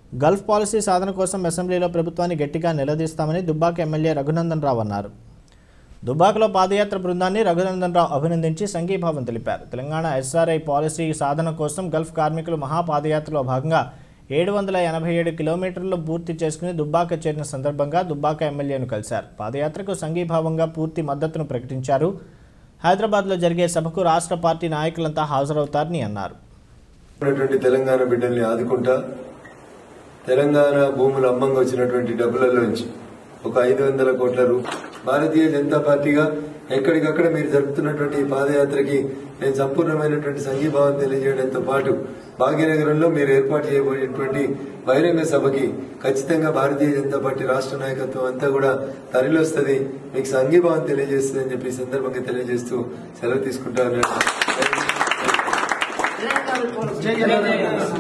Gulf policy సాధన కోసం అసెంబ్లీలో ప్రభుత్వాన్ని గట్టిగా నిలదీస్తామని దుబ్బాక ఎమ్మెల్యే రఘునందన్ రావు అన్నారు దుబ్బాకలో పాదయాత్ర బృందాన్ని రఘునందన్ రావు అభినందించి సంఘీభావం తెలిపారు తెలంగాణ ఎస్ఆర్ఐ పాలసీ సాధన కోసం గల్ఫ్ కార్మికులు మహాపాదయాత్రలో భాగంగా ఏడు వందల ఎనభై ఏడు కిలోమీటర్లు పూర్తి చేసుకుని దుబ్బాక చేరిన సందర్భంగా దుబ్బాక ఎమ్మెల్యేను కలిశారు పాదయాత్రకు సంఘీభావంగా పూర్తి మద్దతును ప్రకటించారు హైదరాబాద్లో జరిగే సభకు రాష్ట్ర పార్టీ నాయకులంతా హాజరవుతారని అన్నారు ఉన్నటువంటి తెలంగాణ బిడ్డల్ని ఆదుకుంటా తెలంగాణ భూములు అమ్మంగా వచ్చినటువంటి డబ్బులలోంచి ఒక ఐదు వందల కోట్ల రూ భారతీయ జనతా పార్టీగా ఎక్కడికక్కడ మీరు జరుపుతున్నటువంటి ఈ పాదయాత్రకి నేను సంపూర్ణమైనటువంటి సంఘీభావం తెలియజేయడంతో పాటు భాగ్యనగరంలో మీరు ఏర్పాటు చేయబోయేటువంటి బహిరంగ సభకి ఖచ్చితంగా భారతీయ జనతా పార్టీ రాష్ట్ర నాయకత్వం అంతా కూడా తరలివస్తుంది మీకు సంఘీభావం తెలియజేస్తుంది అని చెప్పి ఈ సందర్భంగా తెలియజేస్తూ సెలవు తీసుకుంటాను